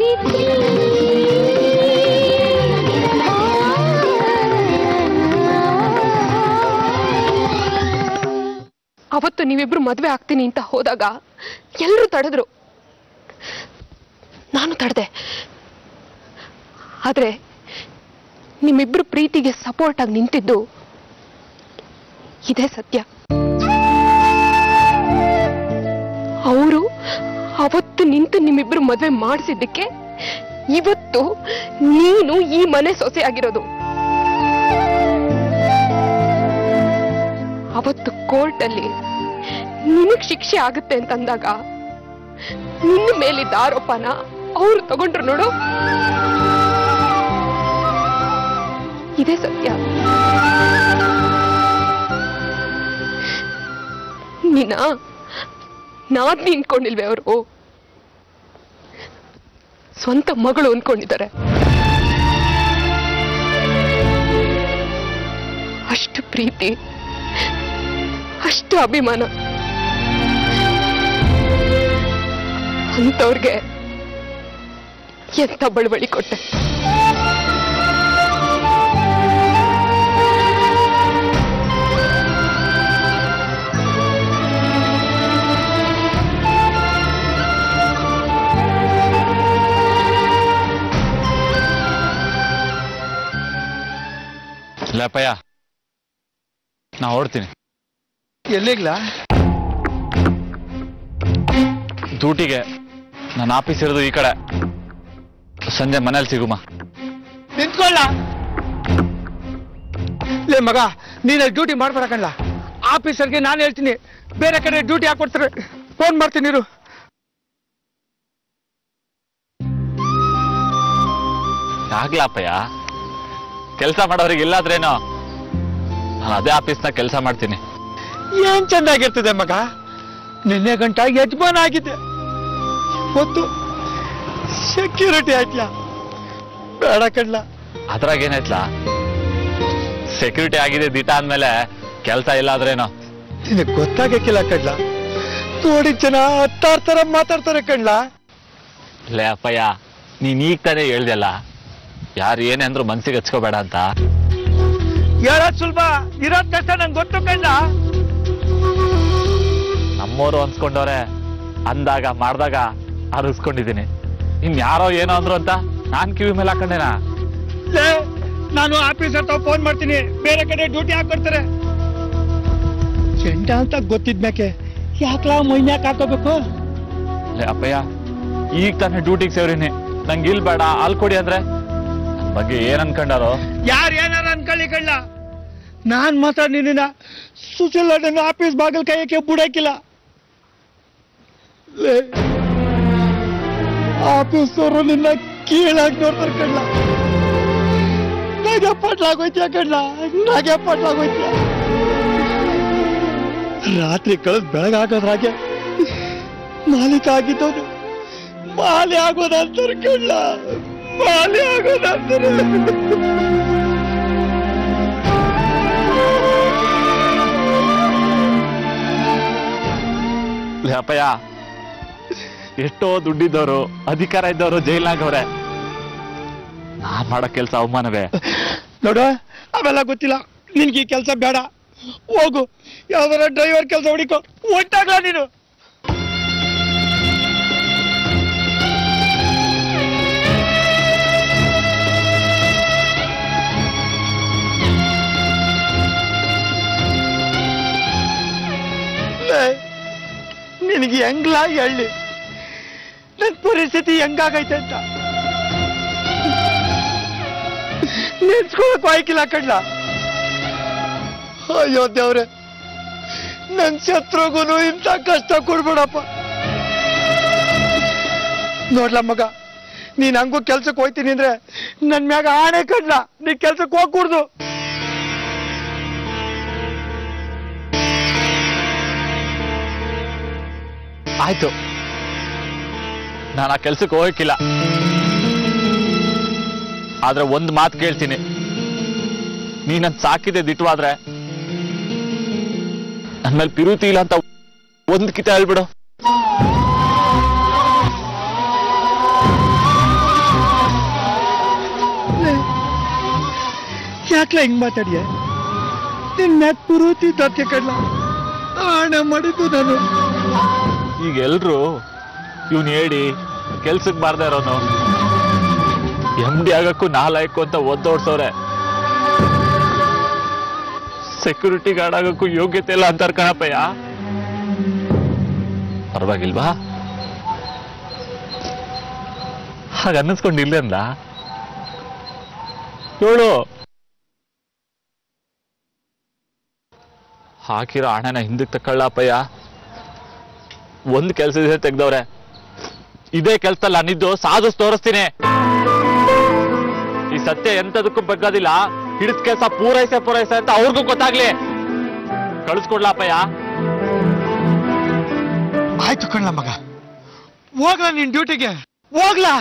ಪ್ರೀತಿ ಅವತ್ತು ನೀವಿಬ್ರು ಮದ್ವೆ ಆಗ್ತೀನಿ ಅಂತ ಹೋದಾಗ ಎಲ್ಲರೂ ತಡೆದ್ರು ನಾನು ತಡೆದೆ ಆದ್ರೆ ನಿಮ್ಮಿಬ್ರು ಪ್ರೀತಿಗೆ ಸಪೋರ್ಟ್ ಆಗಿ ನಿಂತಿದ್ದು ಇದೇ ಸತ್ಯ ಅವರು ಅವತ್ತು ನಿಂತು ನಿಮ್ಮಿಬ್ರು ಮದ್ವೆ ಮಾಡಿಸಿದ್ದಕ್ಕೆ ಇವತ್ತು ನೀನು ಈ ಮನೆ ಸೊಸೆ ಆಗಿರೋದು ಅವತ್ತು ಕೋರ್ಟಲ್ಲಿ ನಿನಗ್ ಶಿಕ್ಷೆ ಆಗುತ್ತೆ ಅಂತಂದಾಗ ನಿನ್ನ ಮೇಲಿದ್ದ ಆರೋಪನ ಅವ್ರು ತಗೊಂಡ್ರು ನೋಡು ಇದೇ ಸತ್ಯ ನೀನ ನಾದ್ ನಿಂತ್ಕೊಂಡಿಲ್ವೇ ಅವರು ಸ್ವಂತ ಮಗಳು ಅನ್ಕೊಂಡಿದ್ದಾರೆ ಅಷ್ಟು ಪ್ರೀತಿ ಅಷ್ಟು ಅಭಿಮಾನ ಅಂತವ್ರಿಗೆ ಎಂತ ಬಳುವಳಿ ಕೊಟ್ಟೆ ಲೇಪಯ್ಯ ನಾ ಹೊಡ್ತೀನಿ ಎಲ್ಲಿಗ್ಲಾ ಡ್ಯೂಟಿಗೆ ನನ್ನ ಆಫೀಸ್ ಇರೋದು ಈ ಕಡೆ ಸಂಜೆ ಮನೇಲಿ ಸಿಗುಮ ನಿಂತ್ಕೊಳ್ಳ ಲೇ ಮಗ ನೀನು ಡ್ಯೂಟಿ ಮಾಡ್ಬೇಡ ಕಣ್ಲ ಆಫೀಸರ್ಗೆ ನಾನು ಹೇಳ್ತೀನಿ ಬೇರೆ ಕಡೆ ಡ್ಯೂಟಿ ಹಾಕೊಡ್ತಾರೆ ಫೋನ್ ಮಾಡ್ತೀನಿ ಇರು ಆಗ್ಲಾಪಯ್ಯ ಕೆಲಸ ಮಾಡೋರಿಗೆ ಇಲ್ಲಾದ್ರೇನೋ ನಾನು ಅದೇ ಆಫೀಸ್ನಾಗ ಕೆಲಸ ಮಾಡ್ತೀನಿ ಏನ್ ಚೆನ್ನಾಗಿರ್ತದೆ ಮಗ ನಿನ್ನೆ ಗಂಟ ಯಜಮಾನ ಆಗಿದೆ ಹೊತ್ತು ಸೆಕ್ಯೂರಿಟಿ ಆಯ್ತ್ಲಾ ಬೇಡ ಕಣ್ಲ ಅದ್ರಾಗ ಏನಾಯ್ತಲ್ಲ ಸೆಕ್ಯೂರಿಟಿ ಆಗಿದೆ ದಿಟ ಅಂದ್ಮೇಲೆ ಕೆಲಸ ಇಲ್ಲ ಆದ್ರೇನೋ ನಿನಗೆ ಗೊತ್ತಾಗಕ್ಕಿಲ್ಲ ಕಣ್ಲ ನೋಡಿ ಜನ ಹತ್ತಾರು ತರ ಮಾತಾಡ್ತಾರೆ ಕಣ್ಲ ಲೇ ಅಪ್ಪಯ್ಯ ನೀನ್ ಈಗ ತಾನೇ ಹೇಳ್ದಲ್ಲ ಯಾರು ಏನೇ ಅಂದ್ರು ಮನ್ಸಿಗೆ ಹಚ್ಕೋಬೇಡ ಅಂತ ಹೇಳೋದ್ ಸುಲಭ ಇರೋದ್ ಕಷ್ಟ ನಂಗೆ ಗೊತ್ತು ಕಣ್ಲ ನಮ್ಮೋರು ಅನ್ಸ್ಕೊಂಡವ್ರೆ ಅಂದಾಗ ಮಾಡ್ದಾಗ ಅರಗಿಸ್ಕೊಂಡಿದ್ದೀನಿ ಇನ್ ಯಾರೋ ಏನೋ ಅಂದ್ರು ಅಂತ ನಾನ್ ಕಿವಿ ಮೇಲೆ ಹಾಕೊಂಡೇನಾ ಲೇ ನಾನು ಆಫೀಸ್ ಹತ್ರ ಫೋನ್ ಮಾಡ್ತೀನಿ ಬೇರೆ ಕಡೆ ಡ್ಯೂಟಿ ಹಾಕೊಡ್ತಾರೆ ಚೆಂಡ ಅಂತ ಗೊತ್ತಿದ್ಮ್ಯಾಕೆ ಯಾಕ್ಲಾ ಮೈನ್ಯಾಕ್ ಹಾಕೋಬೇಕು ಲೇ ಅಪ್ಪಯ್ಯ ಈಗ ತಾನೇ ಡ್ಯೂಟಿಗೆ ಸೇವ್ರಿನಿ ನಂಗೆ ಇಲ್ ಬೇಡ ಅಲ್ಲಿ ಕೊಡಿ ಅಂದ್ರೆ ನನ್ ಬಗ್ಗೆ ಏನ್ ಅನ್ಕೊಂಡಾರೋ ಯಾರು ಏನಾರ ಅನ್ಕೊಳ್ಳಿ ಕಳ್ಳ ನಾನ್ ಮಾತ್ರ ನಿನ್ನ ಸುಶೀಲಣ್ಣನ ಆಫೀಸ್ ಬಾಗಿಲ್ ಕೈಯಕ್ಕೆ ಬುಡಕ್ಕಿಲ್ಲ ಲೇ, ಆಫೀಸರು ನಿನ್ನ ಕೀಳಾಗಿ ನೋಡ್ತಾರೆ ಕಣ್ಣ ನಾಗೆ ಪಟ್ಲಾಗೋಯ್ತೀಯ ಕಣ್ಣ ನಾಗೆ ಪಟ್ಲಾಗೋಯ್ತೀಯ ರಾತ್ರಿ ಕಳೆದ್ ಬೆಳಗಾಗೋದ್ರಾಗೆ ಮಾಲೀಕ ಆಗಿದ್ದವನು ಮಾಲೆ ಆಗೋದಂತಾರೆ ಕಣ್ಣ ಮಾಲೆ ಆಗೋದಂತಾರೆ ಲೇ ಅಪ್ಪಯ್ಯ ಎಷ್ಟೋ ದುಡ್ಡಿದ್ದವರು ಅಧಿಕಾರ ಇದ್ದವರು ಜೈಲ್ನಾಗವ್ರೆ ನಾನ್ ಮಾಡೋ ಕೆಲ್ಸ ಅವಮಾನವೇ ನೋಡು ಅವೆಲ್ಲ ಗೊತ್ತಿಲ್ಲ ನಿನ್ಗೆ ಈ ಕೆಲಸ ಬೇಡ ಹೋಗು ಯಾವ್ದಾರ ಡ್ರೈವರ್ ಕೆಲಸ ಹುಡುಕೋ ಒಟ್ಟಾಗ್ಲ ನೀನು ಲೇ, ನಿನಗೆ ಹೆಂಗ್ಲಾ ಹೇಳಿ ನನ್ ಪರಿಸ್ಥಿತಿ ಹೆಂಗಾಗೈತೆ ಅಂತ ನೆನ್ಸ್ಕೊಳಕ್ ಆಯ್ಕಿಲ್ಲ ಕಡ್ಲ ಅಯ್ಯೋ ದೇವ್ರೆ ನನ್ ಶತ್ರುಗುನು ಇಂಥ ಕಷ್ಟ ಕೊಡ್ಬೇಡಪ್ಪ ನೋಡ್ಲ ಮಗ ನೀನ್ ಹಂಗೂ ಕೆಲ್ಸಕ್ಕೆ ಹೋಯ್ತೀನಿ ಅಂದ್ರೆ ನನ್ ಮ್ಯಾಗ ಆಣೆ ಕಡ್ಲ ನೀ ಕೆಲ್ಸಕ್ಕೆ ಹೋಗ್ಕೂಡ್ದು ಆಯ್ತು ನಾನು ಆ ಕೆಲ್ಸಕ್ಕೆ ಹೋಗಕ್ಕಿಲ್ಲ ಆದ್ರೆ ಒಂದ್ ಮಾತು ಕೇಳ್ತೀನಿ ನೀನನ್ ಸಾಕಿದೆ ದಿಟ್ವಾದ್ರೆ ನನ್ ಮೇಲೆ ಪಿರುತಿ ಇಲ್ಲ ಅಂತ ಒಂದ್ ಕಿತ ಹೇಳ್ಬಿಡು ಯಾಕ್ಲ ಹಿಂಗ್ ಮಾತಾಡಿಯ ನಿನ್ ಮ್ಯಾಕ್ ಪುರೋತಿ ತಕ್ಕೆ ಕಡ್ಲ ಆಣ ಮಾಡಿದ್ದು ನಾನು ಈಗ ಎಲ್ರು ಇವ್ನು ಹೇಳಿ ಕೆಲ್ಸಕ್ಕೆ ಬಾರ್ದೇ ಇರೋನು ಎಮ್ ಡಿ ಆಗಕ್ಕೂ ನಾಲಾಯಕು ಅಂತ ಒದ್ದೋಡ್ಸವ್ರೆ ಸೆಕ್ಯೂರಿಟಿ ಗಾರ್ಡ್ ಆಗಕ್ಕೂ ಯೋಗ್ಯತೆ ಇಲ್ಲ ಅಂತಾರ ಕಣಪ್ಪಯ್ಯ ಪರವಾಗಿಲ್ವಾ ಹಾಗ ಅನ್ನಿಸ್ಕೊಂಡು ಇಲ್ಲೇ ಅಂದ ಹೇಳು ಹಾಕಿರೋ ಹಣನ ಹಿಂದಕ್ಕೆ ತಕೊಳ್ಳಪ್ಪಯ್ಯ ಒಂದ್ ಕೆಲ್ಸದಿಂದ ತೆಗ್ದವ್ರೆ ಇದೇ ಕೆಲ್ಸದಲ್ಲಿ ನಾನಿದ್ದು ಸಾಧಿಸ್ ತೋರಿಸ್ತೀನಿ ಈ ಸತ್ಯ ಎಂತದಕ್ಕೂ ಬಗ್ಗೋದಿಲ್ಲ ಹಿಡಿಸ್ ಕೆಲ್ಸ ಪೂರೈಸೆ ಪೂರೈಸೆ ಅಂತ ಅವ್ರಿಗೂ ಗೊತ್ತಾಗ್ಲಿ ಕಳಿಸ್ಕೊಡ್ಲಪ್ಪಯ್ಯ ಆಯ್ತು ಕಣ್ಲ ಮಗ ಹೋಗ್ಲಾ ನಿನ್ ಡ್ಯೂಟಿಗೆ ಹೋಗ್ಲಾ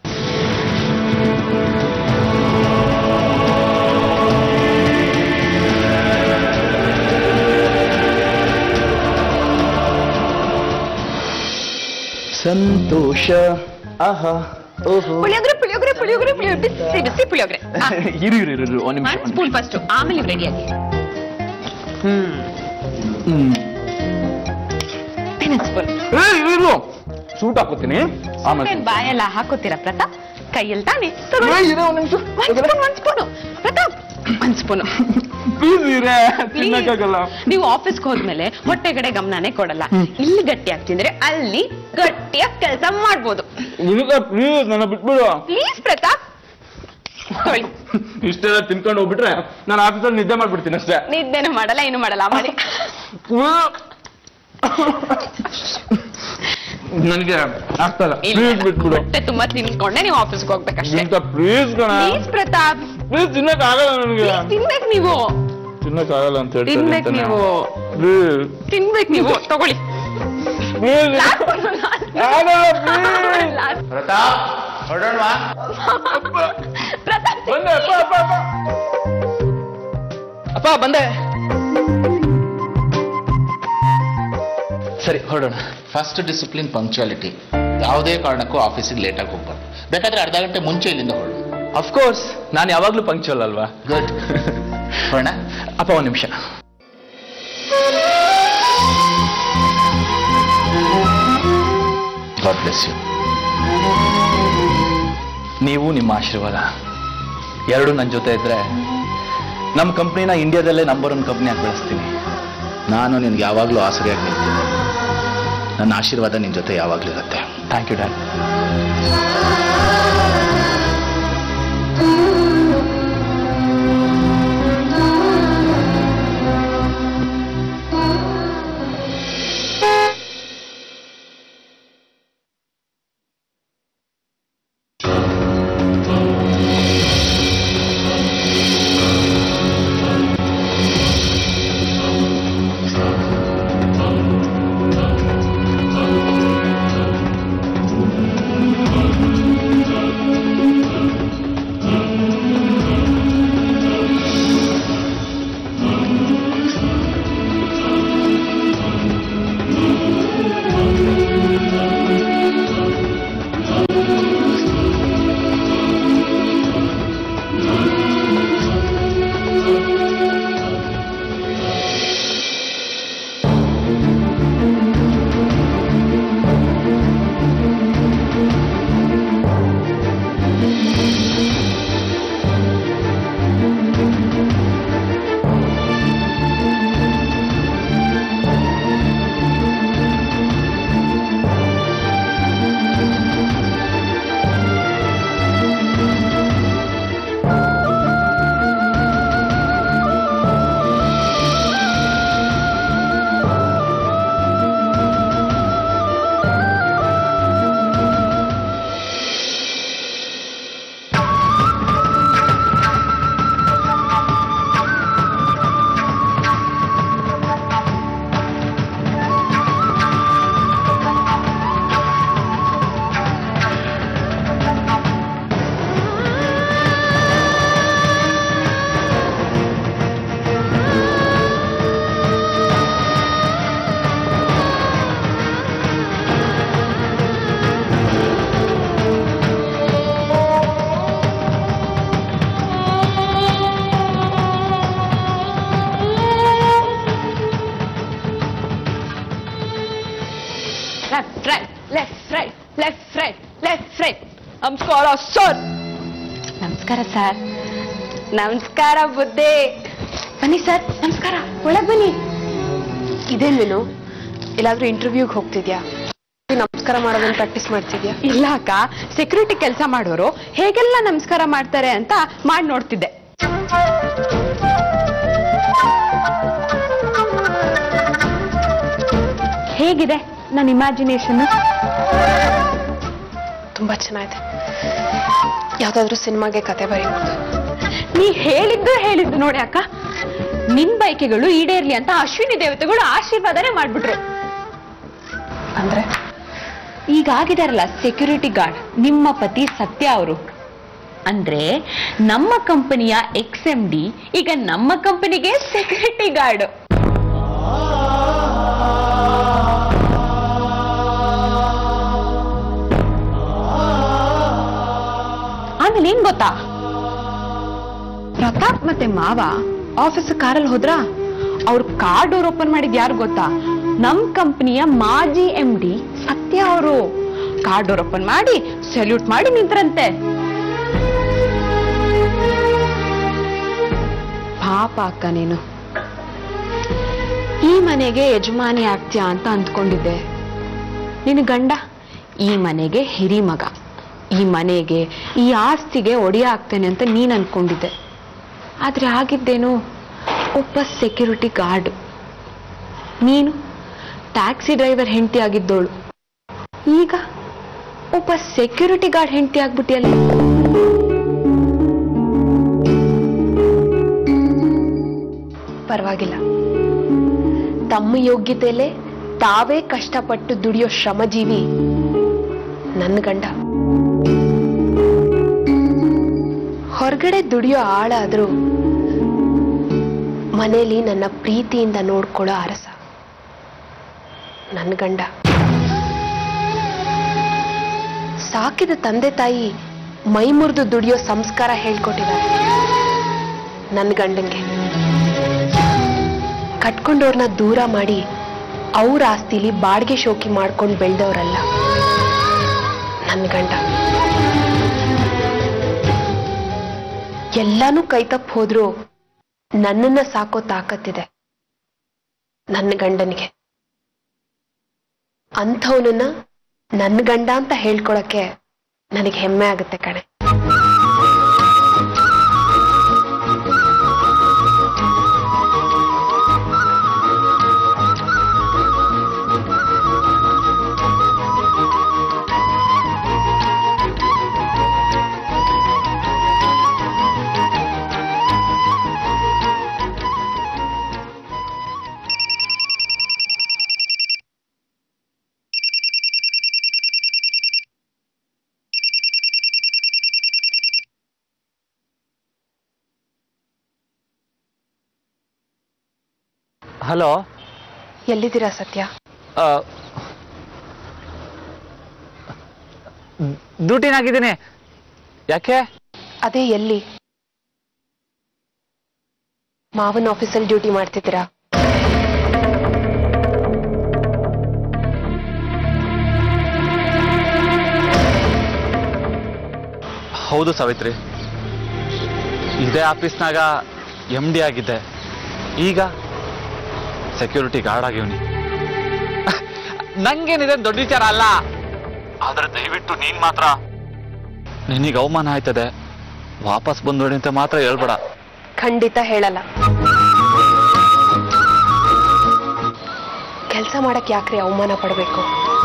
ಸಂತೋಷ ಆಹಾ ಓಹೋ ಪುಳಿಯೋಗ್ರೆ ಪುಳಿಯೋಗ್ರೆ ಪುಳಿಯೋಗ್ರೆ ಪುಳಿಯೋಗ್ರೆ ಬಿಸಿ ಬಿಸಿ ಪುಳಿಯೋಗ್ರೆ ಆ, ಇರು ಇರು ಇರು, ಇರು ಒಂದ್ ನಿಮಿಷ ಒಂದ್ ಸ್ಪೂನ್ ಫಸ್ಟ್ ಆಮೇಲೆ ಇವ್ ರೆಡಿಯಾಗಿ ಹ್ಮ್ ಹ್ಮ್ ಇನ್ನೊಂದ್ ಸ್ಪೂನ್ ಏ, ಇರು, ಇರು ಸೂಟ್ ಹಾಕೋತೀನಿ ಆಮೇಲೆ ಏನ್ ಬಾಯೆಲ್ಲ ಹಾಕೋತೀರಾ ಪ್ರತಾಪ್ ಕೈಯಲ್ಲಿ ತಾನೆ ಏ, ಇರು ಒಂದ್ ನಿಮಿಷ ಒಂದ್ ಸ್ಪೂನ್ ಒಂದ್ ಸ್ಪೂನು ಪ್ರತಾಪ್ ಒಂದ್ ಸ್ಪೂನು ಪ್ಲೀಸ್ ಇರೇ ತಿನ್ನಕ್ಕಾಗಲ್ಲ ನೀವು ಆಫೀಸ್ಗೆ ಹೋದ್ಮೇಲೆ ಹೊಟ್ಟೆಗಡೆ ಗಮನನೇ ಕೊಡಲ್ಲ ಇಲ್ಲಿ ಗಟ್ಟಿಯಾಗಿ ತಿಂದ್ರೆ ಅಲ್ಲಿ ಗಟ್ಟಿಯಾಗಿ ಕೆಲಸ ಮಾಡ್ಬೋದು ನಿನಗ ಪ್ಲೀಸ್ ನನ್ನ ಬಿಟ್ಬಿಡು ಪ್ಲೀಸ್ ಪ್ರತಾಪ್ ತೊಳಿ ಇಷ್ಟೆಲ್ಲ ತಿನ್ಕೊಂಡು ಹೋಗ್ಬಿಟ್ರೆ ನಾನು ಆಫೀಸಲ್ಲಿ ನಿದ್ದೆ ಮಾಡ್ಬಿಡ್ತೀನಿ ಅಷ್ಟೇ ನಿದ್ದೆನೂ ಮಾಡಲ್ಲ ಏನು ಮಾಡಲ್ಲ ಮಾಡಿ ನನಗೆ ಆಗ್ತಲ್ಲ ಇಲ್ಲ, ಪ್ಲೀಸ್ ಇಲ್ಲ. ಬಿಟ್ಬಿಡು ಹೊಟ್ಟೆ ತುಂಬಾ ತಿನ್ಕೊಂಡೆ ನೀವು ಆಫೀಸ್ಗೆ ಹೋಗ್ಬೇಕಷ್ಟೇ ಇಂತ ಪ್ಲೀಸ್ ಕಣ ಪ್ಲೀಸ್ ಪ್ರತಾಪ್ ಪ್ಲೀಸ್ ತಿನ್ನಕ್ ಆಗಲ್ಲ ನನಗೆ ಪ್ಲೀಸ್ ತಿನ್ಬೇಕು ನೀವು ತಿನ್ನಕ್ ಆಗಲ್ಲ ಅಂತ ಹೇಳ್ತಾರೆ ತಿನ್ಬೇಕು ಅಂತಾನೆ. ನೀವು ಪ್ಲೀಸ್ ತಿನ್ಬೇಕು ನೀವು ತಗೊಳ್ಳಿ please Last one, last one. ಆಗಲ್ಲ ಪ್ಲೀಸ್ Last. ಪ್ರತಾಪ್ ಹೊರಡೋಣವಾ ಪ್ರತಾಪ್ ಬಂದೆ ಅಪ್ಪ ಅಪ್ಪ ಅಪ್ಪ ಅಪ್ಪ ಬಂದೆ ಸರಿ ಹೊರಡೋಣ ಫಸ್ಟ್ ಡಿಸಿಪ್ಲಿನ್ ಪಂಕ್ಚುಯಾಲಿಟಿ ಯಾವುದೇ ಕಾರಣಕ್ಕೂ ಆಫೀಸಿಗೆ ಲೇಟಾಗಿ ಹೋಗ್ಬಾರ್ದು ಬೇಕಾದ್ರೆ ಅರ್ಧ ಗಂಟೆ ಮುಂಚೆ ಇಲ್ಲಿಂದ ಹೊರಡು ಅಫ್ಕೋರ್ಸ್ ನಾನು ಯಾವಾಗ್ಲೂ ಪಂಕ್ಚುವಲ್ ಅಲ್ವಾ ಗುಡ್ ಹೊರಣ ಅಪ್ಪ ಒಂದ್ ನಿಮಿಷ ಗಾಡ್ ಬ್ಲೆಸ್ ಯು ನೀವು ನಿಮ್ಮ ಆಶೀರ್ವಾದ ಎರಡು ನನ್ನ ಜೊತೆ ಇದ್ರೆ ನಮ್ಮ ಕಂಪ್ನಿನ ಇಂಡಿಯಾದಲ್ಲೇ ನಂಬರ್ ಒನ್ ಕಂಪ್ನಿ ಆಗಿ ಬೆಳೆಸ್ತೀನಿ ನಾನು ನಿನ್ಗೆ ಯಾವಾಗಲೂ ಆಸರೆಯಾಗಿ ನಿಲ್ತೀನಿ ನನ್ನ ಆಶೀರ್ವಾದ ನಿನ್ನ ಜೊತೆ ಯಾವಾಗಲೂ ಇರುತ್ತೆ ಥ್ಯಾಂಕ್ ಯು ಡ್ಯಾಡ್ ಫ್ರೆಂಡ್ ನಮಸ್ಕಾರ ಸರ್ ನಮಸ್ಕಾರ ಸರ್ ನಮಸ್ಕಾರ ಬುದ್ಧಿ ಬನ್ನಿ ಸರ್ ನಮಸ್ಕಾರ ಒಳಗ್ ಬನ್ನಿ ಇದೇನ್ ನೀನು ಎಲ್ಲಾದ್ರೂ ಇಂಟರ್ವ್ಯೂಗೆ ಹೋಗ್ತಿದ್ಯಾ ನಮಸ್ಕಾರ ಮಾಡೋದನ್ನ ಪ್ರಾಕ್ಟೀಸ್ ಮಾಡ್ತಿದ್ಯಾ ಇಲ್ಲ ಅಕ್ಕ ಸೆಕ್ಯೂರಿಟಿ ಕೆಲಸ ಮಾಡೋರು ಹೇಗೆಲ್ಲ ನಮಸ್ಕಾರ ಮಾಡ್ತಾರೆ ಅಂತ ಮಾಡಿ ನೋಡ್ತಿದ್ದೆ ಹೇಗಿದೆ ನನ್ನ ಇಮ್ಯಾಜಿನೇಷನ್ ತುಂಬಾ ಚೆನ್ನಾಗಿದೆ ಯಾವ್ದಾದ್ರು ಸಿನಿಮಾಗೆ ಕತೆ ಬರೀಬಹುದು ನೀ ಹೇಳಿದ್ದು ಹೇಳಿದ್ದು ನೋಡಿ ಅಕ್ಕ ನಿನ್ ಬೈಕೆಗಳು ಈಡೇರ್ಲಿ ಅಂತ ಅಶ್ವಿನಿ ದೇವತೆಗಳು ಆಶೀರ್ವಾದನೆ ಮಾಡ್ಬಿಟ್ರು ಅಂದ್ರೆ ಈಗ ಆಗಿದಾರಲ್ಲ ಸೆಕ್ಯೂರಿಟಿ ಗಾರ್ಡ್ ನಿಮ್ಮ ಪತಿ ಸತ್ಯ ಅವರು ಅಂದ್ರೆ ನಮ್ಮ ಕಂಪನಿಯ ಎಕ್ಸ್ ಎಂ ಡಿ ಈಗ ನಮ್ಮ ಕಂಪನಿಗೆ ಸೆಕ್ಯೂರಿಟಿ ಗಾರ್ಡ್ ಆಮೇಲೆ ಏನ್ ಗೊತ್ತಾ ಪ್ರತಾಪ್ ಮತ್ತೆ ಮಾವ ಆಫೀಸ್ ಕಾರಲ್ಲಿ ಹೋದ್ರ ಅವ್ರ ಕಾರ್ ಡೋರ್ ಓಪನ್ ಮಾಡಿದ್ ಯಾರು ಗೊತ್ತಾ ನಮ್ ಕಂಪನಿಯ ಮಾಜಿ ಎಂ ಡಿ ಸತ್ಯ ಅವರು ಕಾರ್ ಡೋರ್ ಓಪನ್ ಮಾಡಿ ಸಲ್ಯೂಟ್ ಮಾಡಿ ನಿಂತ್ರಂತೆ ಪಾಪ ಅಕ್ಕ ನೀನು ಈ ಮನೆಗೆ ಯಜಮಾನಿ ಆಗ್ತೀಯಾ ಅಂತ ಅಂದ್ಕೊಂಡಿದ್ದೆ ನಿನ್ನ ಗಂಡ ಈ ಮನೆಗೆ ಹಿರಿ ಮಗ ಈ ಮನೆಗೆ ಈ ಆಸ್ತಿಗೆ ಒಡೆಯ ಆಗ್ತೇನೆ ಅಂತ ನೀನ್ ಅನ್ಕೊಂಡಿದ್ದೆ ಆದ್ರೆ ಆಗಿದ್ದೇನು ಒಬ್ಬ ಸೆಕ್ಯೂರಿಟಿ ಗಾರ್ಡ್ ನೀನು ಟ್ಯಾಕ್ಸಿ ಡ್ರೈವರ್ ಹೆಂಡತಿ ಆಗಿದ್ದೋಳು ಈಗ ಒಬ್ಬ ಸೆಕ್ಯೂರಿಟಿ ಗಾರ್ಡ್ ಹೆಂಡತಿ ಆಗ್ಬಿಟ್ಟಿಯಲ್ಲ ಪರವಾಗಿಲ್ಲ ತಮ್ಮ ಯೋಗ್ಯತೆಯಲ್ಲೇ ತಾವೇ ಕಷ್ಟಪಟ್ಟು ದುಡಿಯೋ ಶ್ರಮಜೀವಿ ನನ್ನ ಗಂಡ ಹೊರಗಡೆ ದುಡಿಯೋ ಆಳ ಆದ್ರೂ ಮನೇಲಿ ನನ್ನ ಪ್ರೀತಿಯಿಂದ ನೋಡ್ಕೊಳ್ಳೋ ಅರಸ ನನ್ನ ಗಂಡ ಸಾಕಿದ ತಂದೆ ತಾಯಿ ಮೈ ಮುರಿದು ದುಡಿಯೋ ಸಂಸ್ಕಾರ ಹೇಳ್ಕೊಟ್ಟಿದ್ದಾರೆ ನನ್ನ ಗಂಡಂಗೆ ಕಟ್ಕೊಂಡವ್ರನ್ನ ದೂರ ಮಾಡಿ ಅವ್ರ ಆಸ್ತಿಲಿ ಬಾಡಿಗೆ ಶೋಕಿ ಮಾಡ್ಕೊಂಡು ಬೆಳೆದವರಲ್ಲ ನನ್ನ ಗಂಡ ಎಲ್ಲಾನು ಕೈತಪ್ಪ ಹೋದ್ರೂ ನನ್ನನ್ನ ಸಾಕೋ ತಾಕತ್ತಿದೆ ನನ್ನ ಗಂಡನಿಗೆ ಅಂಥವನನ್ನ ನನ್ನ ಗಂಡ ಅಂತ ಹೇಳ್ಕೊಳಕ್ಕೆ ನನಗೆ ಹೆಮ್ಮೆ ಆಗುತ್ತೆ ಕಣೆ ಹಲೋ ಎಲ್ಲಿದ್ದೀರಾ ಸತ್ಯ ಡ್ಯೂಟಿನಾಗಿದ್ದೀನಿ ಯಾಕೆ ಅದೇ ಎಲ್ಲಿ ಮಾವನ್ ಆಫೀಸಲ್ಲಿ ಡ್ಯೂಟಿ ಮಾಡ್ತಿದ್ದೀರಾ ಹೌದು ಸಾವಿತ್ರಿ ಇದೇ ಆಫೀಸ್ನಾಗ ಎಮ್ ಡಿ ಆಗಿದ್ದೆ ಈಗ ಸೆಕ್ಯೂರಿಟಿ ಗಾರ್ಡ್ ಆಗಿವ್ನಿ ನಂಗೇನಿದೆ ದೊಡ್ಡ ವಿಚಾರ ಅಲ್ಲ ಆದ್ರೆ ದಯವಿಟ್ಟು ನೀನ್ ಮಾತ್ರ ನಿನಗೆ ಅವಮಾನ ಆಯ್ತದೆ ವಾಪಸ್ ಬಂದೋಡಿ ಅಂತ ಮಾತ್ರ ಹೇಳ್ಬೇಡ ಖಂಡಿತ ಹೇಳಲ್ಲ ಕೆಲಸ ಮಾಡಕ್ ಯಾಕ್ರಿ ಅವಮಾನ ಪಡಬೇಕು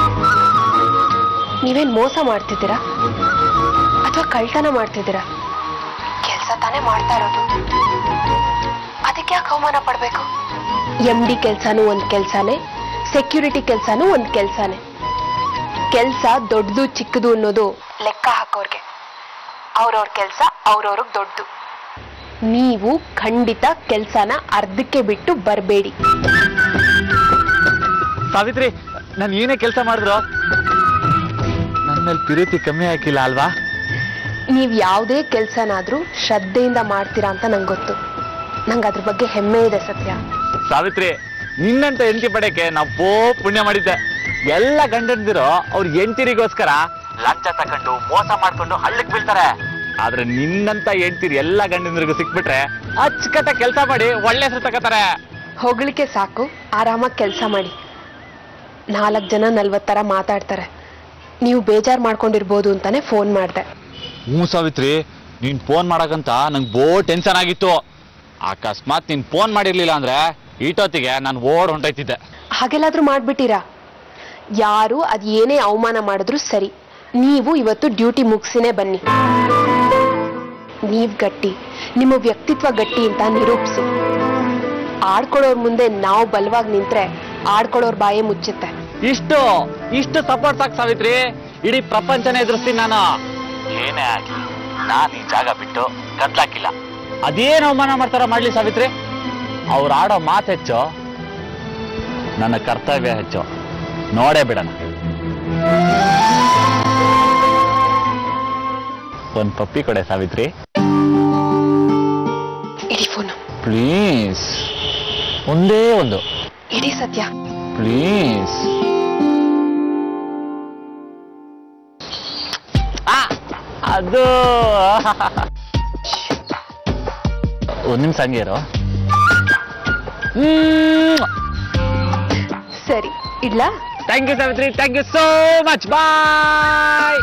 ನೀವೇನ್ ಮೋಸ ಮಾಡ್ತಿದ್ದೀರಾ ಅಥವಾ ಕಳ್ತನ ಮಾಡ್ತಿದ್ದೀರಾ ಕೆಲಸ ತಾನೇ ಮಾಡ್ತಾ ಇರೋದು ಅದಕ್ಕೆ ಯಾಕೆ ಅವಮಾನ ಪಡ್ಬೇಕು ಎಂ ಡಿ ಕೆಲ್ಸನೂ ಒಂದ್ ಕೆಲ್ಸಾನೇ ಸೆಕ್ಯೂರಿಟಿ ಕೆಲ್ಸನೂ ಒಂದ್ ಕೆಲ್ಸಾನೇ ಕೆಲ್ಸ ದೊಡ್ಡದು ಚಿಕ್ಕದು ಅನ್ನೋದು ಲೆಕ್ಕ ಹಾಕೋರ್ಗೆ ಅವ್ರವ್ರ ಕೆಲ್ಸ ಅವ್ರವ್ರಿಗೆ ದೊಡ್ಡದು ನೀವು ಖಂಡಿತ ಕೆಲ್ಸನ ಅರ್ಧಕ್ಕೆ ಬಿಟ್ಟು ಬರಬೇಡಿ ಸಾವಿತ್ರಿ ನಾನು ಏನೇ ಕೆಲಸ ಮಾಡಿದ್ರು ನನ್ನ ಮೇಲೆ ಪ್ರೀತಿ ಕಮ್ಮಿ ಹಾಕಿಲ್ಲ ಅಲ್ವಾ ನೀವ್ ಯಾವುದೇ ಕೆಲ್ಸನಾದ್ರೂ ಶ್ರದ್ಧೆಯಿಂದ ಮಾಡ್ತೀರಾ ಅಂತ ನಂಗೆ ಗೊತ್ತು ನಂಗೆ ಅದ್ರ ಬಗ್ಗೆ ಹೆಮ್ಮೆ ಇದೆ ಸತ್ಯ ಸಾವಿತ್ರಿ ನಿನ್ನಂತ ಹೆಂಡತಿ ಪಡೆಯಕ್ಕೆ ನಾವು ಪೋ ಪುಣ್ಯ ಮಾಡಿದ್ದೆ ಎಲ್ಲ ಗಂಡಂದಿರೋ ಅವ್ರ ಹೆಂಡತಿರಿಗೋಸ್ಕರ ಲಂಚ ತಕೊಂಡು ಮೋಸ ಮಾಡ್ಕೊಂಡು ಹಳ್ಳಕ್ ಬೀಳ್ತಾರೆ ಆದ್ರೆ ನಿನ್ನಂತ ಹೇಳ್ತೀರಿ ಎಲ್ಲ ಗಂಡಂದ್ರಿಗೂ ಸಿಕ್ಬಿಟ್ರೆ ಅಚ್ಚುಕಟ್ಟ ಕೆಲಸ ಮಾಡಿ ಒಳ್ಳೆ ಹೆಸರು ತಗೋತಾರೆ ಹೊಗಳಿಕೆ ಸಾಕು ಆರಾಮಾಗಿ ಕೆಲಸ ಮಾಡಿ ನಾಲ್ಕು ಜನ ನಲ್ವತ್ತರ ಮಾತಾಡ್ತಾರೆ ನೀವು ಬೇಜಾರು ಮಾಡ್ಕೊಂಡಿರ್ಬೋದು ಅಂತಾನೆ ಫೋನ್ ಮಾಡಿದೆ ಹ್ಞೂ ಸಾವಿತ್ರಿ ನೀನ್ ಫೋನ್ ಮಾಡಕಂತ ನಂಗೆ ಬೋ ಟೆನ್ಷನ್ ಆಗಿತ್ತು ಅಕಸ್ಮಾತ್ ನೀನ್ ಫೋನ್ ಮಾಡಿರ್ಲಿಲ್ಲ ಅಂದ್ರೆ ಈಟೊತ್ತಿಗೆ ನಾನು ಓಡ್ ಹೊಂಟೈತಿದ್ದೆ ಹಾಗೆಲ್ಲಾದ್ರೂ ಮಾಡ್ಬಿಟ್ಟಿರಾ ಯಾರು ಅದ್ ಏನೇ ಅವಮಾನ ಮಾಡಿದ್ರು ಸರಿ ನೀವು ಇವತ್ತು ಡ್ಯೂಟಿ ಮುಗಿಸಿನೇ ಬನ್ನಿ ನೀವ್ ಗಟ್ಟಿ ನಿಮ್ಮ ವ್ಯಕ್ತಿತ್ವ ಗಟ್ಟಿ ಅಂತ ನಿರೂಪಿಸಿ ಆಡ್ಕೊಳ್ಳೋರ್ ಮುಂದೆ ನಾವು ಬಲವಾಗಿ ನಿಂತ್ರೆ ಆಡ್ಕೊಳ್ಳೋರ್ ಬಾಯೇ ಮುಚ್ಚುತ್ತೆ ಇಷ್ಟು ಇಷ್ಟು ಸಪೋರ್ಟ್ ಸಾಕು ಸಾವಿತ್ರಿ ಇಡೀ ಪ್ರಪಂಚನೇ ಎದುರಿಸ್ತೀನಿ ನಾನು ಏನೇ ಆಗ್ಲಿ ನಾನ್ ಈ ಜಾಗ ಬಿಟ್ಟು ಕತ್ಲಾಕಿಲ್ಲ ಅದೇನ್ ಅವಮಾನ ಮಾಡ್ತಾರ ಮಾಡ್ಲಿ ಸಾವಿತ್ರಿ ಅವ್ರು ಆಡೋ ಮಾತು ಹೆಚ್ಚು ನನ್ನ ಕರ್ತವ್ಯ ಹೆಚ್ಚು ನೋಡೇ ಬಿಡಣ ಒಂದ್ ಪಪ್ಪಿ ಕೊಡೆ ಸಾವಿತ್ರಿ ಇಡೀ ಫೋನು ಪ್ಲೀಸ್ ಒಂದೇ ಒಂದು ಇಡೀ ಸತ್ಯ ಪ್ಲೀಸ್ ಅದು ಒಂದ್ ನಿಮಿಷ ಹಂಗೆ ಇರು ಸರಿ ಇಡ್ಲಾ thank you Savitri thank you so much bye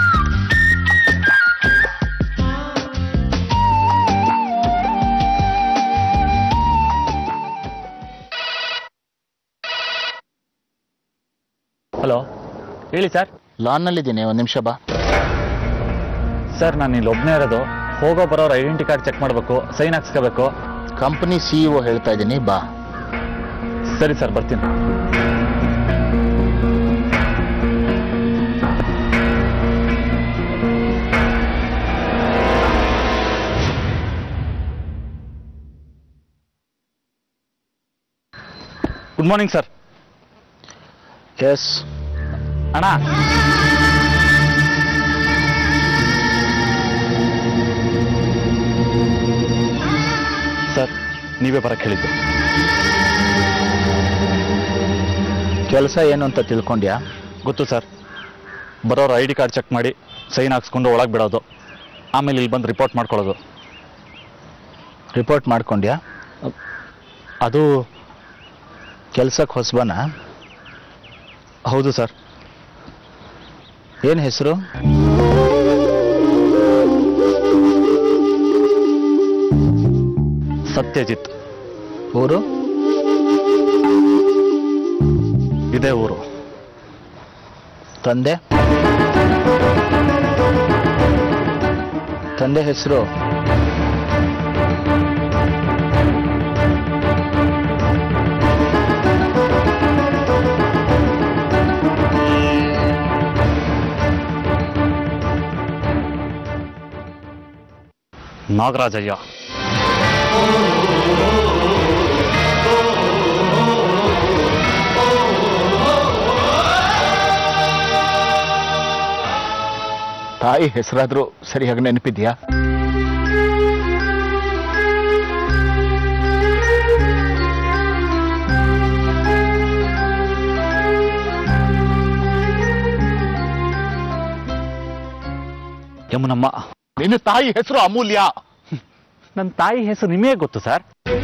hello ಹೇಳಿ ಸರ್ ಲಾನ್ನಲ್ಲಿದ್ದೀನಿ ಒಂದು ನಿಮಿಷ ಬಾ ಸರ್ ನಾನು ಇಲ್ಲಿ ಒಬ್ಬನೇ ಇರೋದು ಹೋಗೋ ಬರೋರು ಐಡೆಂಟಿ ಕಾರ್ಡ್ ಚೆಕ್ ಮಾಡಬೇಕು ಸೈನ್ ಹಾಕ್ಸ್ಕೋಬೇಕು ಕಂಪನಿ ಸಿಇಒ ಹೇಳ್ತಾ ಇದ್ದೀನಿ ಬಾ ಸರಿ ಸರ್ ಬರ್ತೀನಿ ಗುಡ್ ಮಾರ್ನಿಂಗ್ ಸರ್ ಎಸ್ ಅಣ್ಣ ಸರ್ ನೀವೇ ಬರಕ್ಕೆ ಹೇಳಿದ್ದು ಕೆಲಸ ಏನು ಅಂತ ತಿಳ್ಕೊಂಡ್ಯಾ ಗೊತ್ತು ಸರ್ ಬರೋರು ಐ ಡಿ ಕಾರ್ಡ್ ಚೆಕ್ ಮಾಡಿ ಸೈನ್ ಹಾಕ್ಸ್ಕೊಂಡು ಒಳಗೆ ಬಿಡೋದು ಆಮೇಲೆ ಇಲ್ಲಿ ಬಂದು ರಿಪೋರ್ಟ್ ಮಾಡ್ಕೊಳ್ಳೋದು ರಿಪೋರ್ಟ್ ಮಾಡ್ಕೊಂಡ್ಯಾ ಅದು ಕೆಲ್ಸಕ್ಕೆ ಹೊಸಬನ ಹೌದು ಸರ್ ಏನು ಹೆಸರು ಸತ್ಯಜಿತ್ ಊರು ಇದೇ ಊರು ತಂದೆ ತಂದೆ ಹೆಸರು ನಾಗರಾಜಯ್ಯ ತಾಯಿ ಹೆಸರಾದ್ರೂ ಸರಿಯಾಗಿ ನೆನಪಿದ್ಯಾ ಯಮುನಮ್ಮ ನಿನ್ನ ತಾಯಿ ಹೆಸರು ಅಮೂಲ್ಯ ನನ್ನ ತಾಯಿ ಹೆಸರು ನಿಮಗೆ ಗೊತ್ತು ಸರ್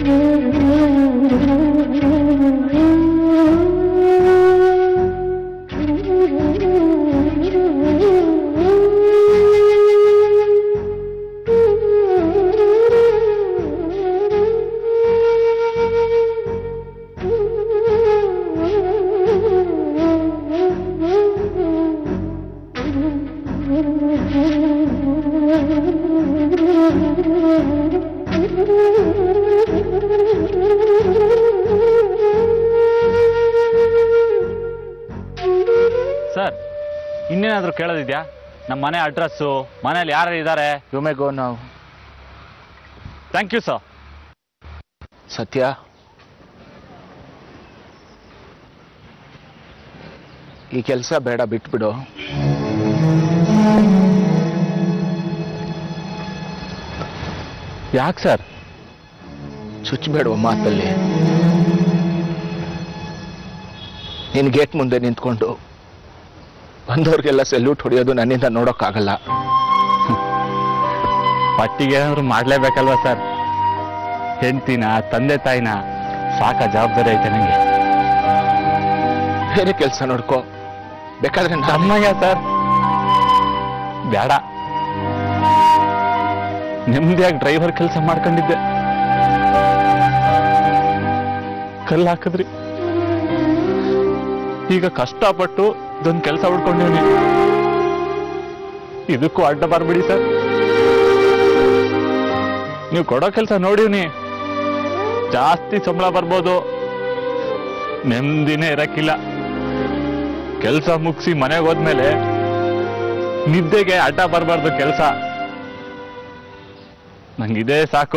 ಸರ್ ಇನ್ನೇನಾದರೂ ಕೇಳೋದಿದ್ಯಾ ನಮ್ಮ ಮನೆ ಅಡ್ರೆಸ್ಸು ಮನೇಲಿ ಯಾರು ಇದ್ದಾರೆ ಯು ಮೇ ಗೋ ನಾವು ಥ್ಯಾಂಕ್ ಯು ಸರ್ ಸತ್ಯ ಈ ಕೆಲಸ ಬೇಡ ಬಿಟ್ಬಿಡು ಯಾಕೆ ಸರ್ ಚುಚ್ಚಬೇಡುವ ಮಾತಲ್ಲಿ ನಿನ್ನ ಗೇಟ್ ಮುಂದೆ ನಿಂತ್ಕೊಂಡು ಬಂದವ್ರಿಗೆಲ್ಲ ಸೆಲ್ಯೂಟ್ ಹೊಡೆಯೋದು ನನ್ನಿಂದ ನೋಡೋಕ್ಕಾಗಲ್ಲ ಪಟ್ಟಿಗೆ ಏನಾದ್ರು ಮಾಡ್ಲೇಬೇಕಲ್ವಾ ಸರ್ ಹೆಂಡ್ತಿನ ತಂದೆ ತಾಯಿನ ಸಾಕ ಜವಾಬ್ದಾರಿ ಐತೆ ನಂಗೆ ಬೇರೆ ಕೆಲಸ ನೋಡ್ಕೋ ಬೇಕಾದ್ರೆ ನಾನು ತಮ್ಮಯ್ಯ ಸರ್ ಬೇಡ ನೆಮ್ಮದಿಯಾಗಿ ಡ್ರೈವರ್ ಕೆಲಸ ಮಾಡ್ಕೊಂಡಿದ್ದೆ ಕಲ್ಲು ಹಾಕಿದ್ರಿ ಈಗ ಕಷ್ಟಪಟ್ಟು ಇದೊಂದು ಕೆಲಸ ಹುಡ್ಕೊಂಡಿವ್ನಿ ಇದಕ್ಕೂ ಅಡ್ಡ ಬರ್ಬಿಡಿ ಸರ್ ನೀವು ಕೊಡೋ ಕೆಲಸ ನೋಡಿವ್ನಿ ಜಾಸ್ತಿ ಸಂಬಳ ಬರ್ಬೋದು ನೆಮ್ಮದಿನೇ ಇರಕ್ಕಿಲ್ಲ ಕೆಲಸ ಮುಗಿಸಿ ಮನೆಗೆ ಹೋದ್ಮೇಲೆ ನಿದ್ದೆಗೆ ಅಡ್ಡ ಬರಬಾರ್ದು ಕೆಲಸ ನಂಗಿದೇ ಸಾಕು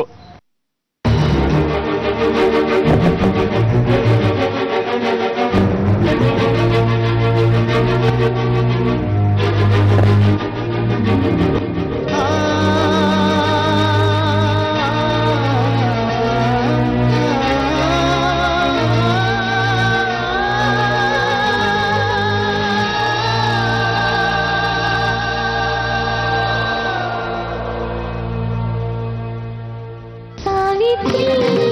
ಸಾವಿತ್ರಿ